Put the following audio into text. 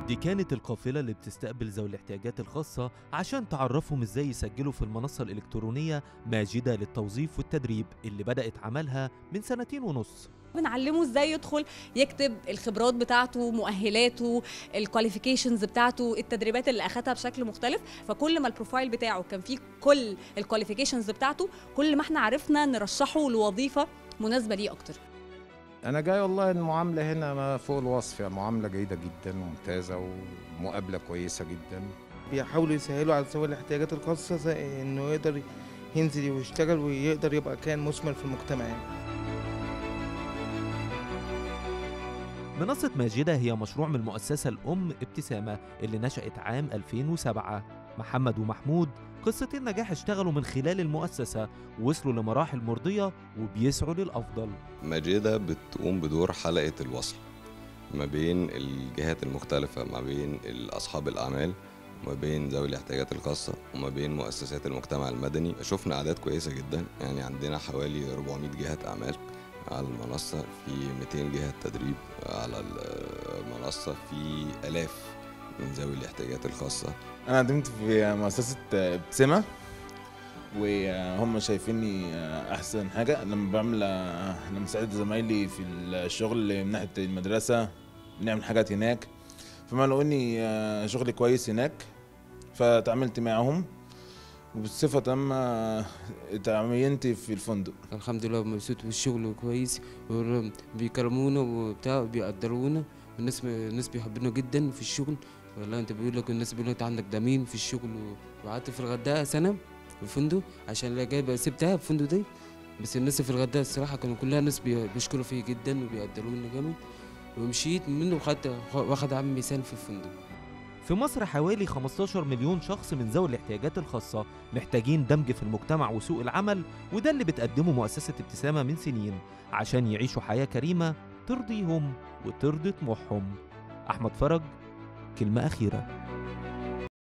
دي كانت القافلة اللي بتستقبل ذوي الاحتياجات الخاصة عشان تعرفهم ازاي يسجلوا في المنصة الإلكترونية ماجدة للتوظيف والتدريب اللي بدأت عملها من سنتين ونص بنعلمه ازاي يدخل يكتب الخبرات بتاعته مؤهلاته الكواليفيكيشنز بتاعته التدريبات اللي اخدها بشكل مختلف فكل ما البروفايل بتاعه كان فيه كل الكواليفيكيشنز بتاعته كل ما احنا عرفنا نرشحه لوظيفه مناسبه ليه اكتر انا جاي والله المعامله هنا ما فوق الوصف يعني معامله جيده جدا وممتازه ومقابله كويسه جدا بيحاولوا يسهلوا على ذوي الاحتياجات الخاصة زي إنه يقدر ينزل ويشتغل ويقدر يبقى كائن مثمر في المجتمع يعني. منصة ماجدة هي مشروع من المؤسسة الأم ابتسامة اللي نشأت عام 2007 محمد ومحمود قصتين نجاح اشتغلوا من خلال المؤسسة ووصلوا لمراحل مرضية وبيسعوا للأفضل ماجدة بتقوم بدور حلقة الوصل ما بين الجهات المختلفة ما بين أصحاب الأعمال وما بين ذوي الاحتياجات الخاصة وما بين مؤسسات المجتمع المدني شفنا أعداد كويسة جدا يعني عندنا حوالي 400 جهة أعمال على المنصة في 200 جهة تدريب على المنصة في آلاف من ذوي الاحتياجات الخاصة انا قدمت في مؤسسه ابتسامه وهم شايفيني احسن حاجه لما بعمل لما بساعد زمايلي في الشغل من ناحيه المدرسه بنعمل حاجات هناك فما لقوني شغلي كويس هناك فتعاملت معهم وبصفة تامة تعينت في الفندق الحمد لله مبسوط بالشغل كويس بيكرمونا وبتاع بيقدرونا والناس الناس بيحبونا جدا في الشغل والله انت بيقول لك الناس بيقول لك عندك دمين في الشغل وقعدت في الغردقه سنه في الفندق عشان اللي جايبه سبتها في الفندق دي بس الناس في الغردقه الصراحه كانوا كلها ناس بيشكروا فيا جدا وبيقدروني جامد ومشيت منه وخدت واخد عمي سنه في الفندق في مصر حوالي 15 مليون شخص من ذوي الاحتياجات الخاصة محتاجين دمج في المجتمع وسوق العمل وده اللي بتقدمه مؤسسة ابتسامة من سنين عشان يعيشوا حياة كريمة ترضيهم وترضي طموحهم أحمد فرج كلمة أخيرة